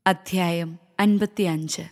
അധ്യായം അൻപത്തിയഞ്ച്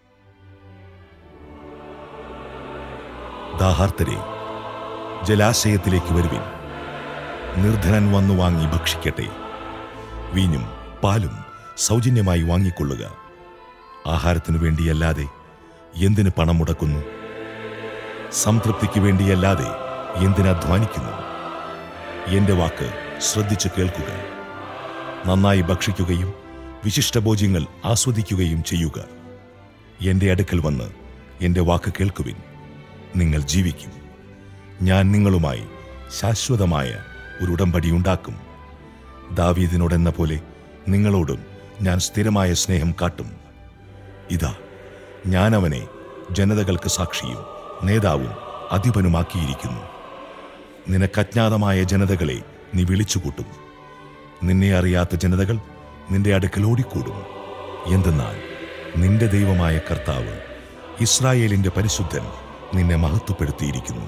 ദാഹാർത്തരെ ജലാശയത്തിലേക്ക് വരുവിൻ നിർധനൻ വന്നു വാങ്ങി ഭക്ഷിക്കട്ടെ വീഞ്ഞും പാലും സൗജന്യമായി വാങ്ങിക്കൊള്ളുക ആഹാരത്തിനു വേണ്ടിയല്ലാതെ എന്തിന് പണം മുടക്കുന്നു സംതൃപ്തിക്ക് വേണ്ടിയല്ലാതെ എന്തിന് അധ്വാനിക്കുന്നു എന്റെ വാക്ക് ശ്രദ്ധിച്ചു കേൾക്കുക നന്നായി ഭക്ഷിക്കുകയും വിശിഷ്ടഭോജ്യങ്ങൾ ആസ്വദിക്കുകയും ചെയ്യുക എന്റെ അടുക്കൽ വന്ന് എന്റെ വാക്ക് കേൾക്കുവിൻ നിങ്ങൾ ജീവിക്കും ഞാൻ നിങ്ങളുമായി ശാശ്വതമായ ഒരു ഉടമ്പടി ഉണ്ടാക്കും ദാവീദിനോടെന്ന പോലെ നിങ്ങളോടും ഞാൻ സ്ഥിരമായ സ്നേഹം കാട്ടും ഇതാ ഞാൻ അവനെ ജനതകൾക്ക് സാക്ഷിയും നേതാവും അധിപനുമാക്കിയിരിക്കുന്നു നിനക്കജ്ഞാതമായ ജനതകളെ നീ വിളിച്ചുകൂട്ടും നിന്നെ അറിയാത്ത ജനതകൾ നിന്റെ അടുക്കൽ ഓടിക്കൂടും എന്തെന്നാൽ നിന്റെ ദൈവമായ കർത്താവ് ഇസ്രായേലിന്റെ പരിശുദ്ധൻ നിന്നെ മഹത്വപ്പെടുത്തിയിരിക്കുന്നു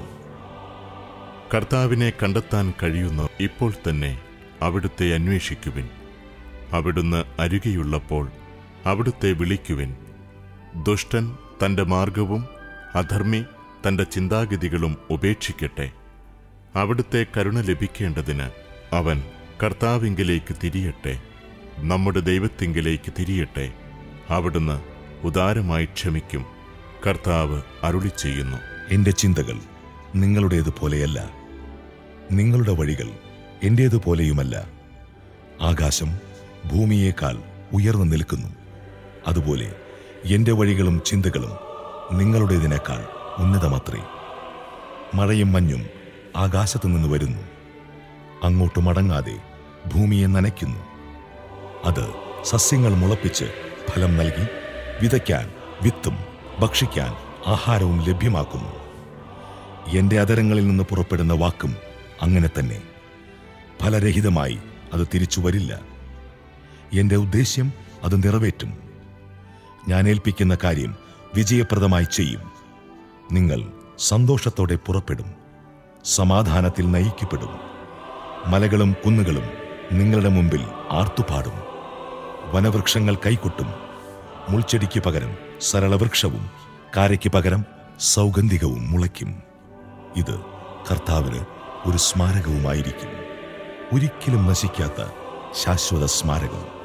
കർത്താവിനെ കണ്ടെത്താൻ കഴിയുന്ന ഇപ്പോൾ തന്നെ അവിടുത്തെ അന്വേഷിക്കുവിൻ അവിടുന്ന് അരുകെയുള്ളപ്പോൾ അവിടുത്തെ വിളിക്കുവിൻ ദുഷ്ടൻ തന്റെ മാർഗവും അധർമ്മി തന്റെ ചിന്താഗതികളും ഉപേക്ഷിക്കട്ടെ അവിടുത്തെ കരുണ ലഭിക്കേണ്ടതിന് അവൻ കർത്താവിങ്കിലേക്ക് തിരിയട്ടെ നമ്മുടെ ദൈവത്തിങ്കിലേക്ക് തിരിയട്ടെ അവിടുന്ന് ഉദാരമായി ക്ഷമിക്കും കർത്താവ് അരുളി ചെയ്യുന്നു എന്റെ ചിന്തകൾ നിങ്ങളുടേതുപോലെയല്ല നിങ്ങളുടെ വഴികൾ എന്റേതുപോലെയുമല്ല ആകാശം ഭൂമിയേക്കാൾ ഉയർന്നു നിൽക്കുന്നു അതുപോലെ എന്റെ വഴികളും ചിന്തകളും നിങ്ങളുടേതിനേക്കാൾ ഉന്നതമത്രേ മഴയും മഞ്ഞും ആകാശത്തു നിന്ന് വരുന്നു അങ്ങോട്ട് മടങ്ങാതെ ഭൂമിയെ നനയ്ക്കുന്നു അത് സസ്യങ്ങൾ മുളപ്പിച്ച് ഫലം നൽകി വിതയ്ക്കാൻ വിത്തും ഭക്ഷിക്കാൻ ആഹാരവും ലഭ്യമാക്കുന്നു എന്റെ അതരങ്ങളിൽ നിന്ന് പുറപ്പെടുന്ന വാക്കും അങ്ങനെ തന്നെ ഫലരഹിതമായി അത് തിരിച്ചു വരില്ല എന്റെ ഉദ്ദേശ്യം അത് നിറവേറ്റും ഞാൻ ഏൽപ്പിക്കുന്ന കാര്യം വിജയപ്രദമായി ചെയ്യും നിങ്ങൾ സന്തോഷത്തോടെ പുറപ്പെടും സമാധാനത്തിൽ നയിക്കപ്പെടും മലകളും കുന്നുകളും നിങ്ങളുടെ മുമ്പിൽ ആർത്തുപാടും വനവൃക്ഷങ്ങൾ കൈകൊട്ടും മുൾച്ചെടിക്ക് പകരം സരളവൃക്ഷവും കാരയ്ക്ക് പകരം സൗഗന്ധികവും മുളയ്ക്കും ഇത് കർത്താവിന് ഒരു സ്മാരകവുമായിരിക്കും ഒരിക്കലും നശിക്കാത്ത ശാശ്വത സ്മാരകം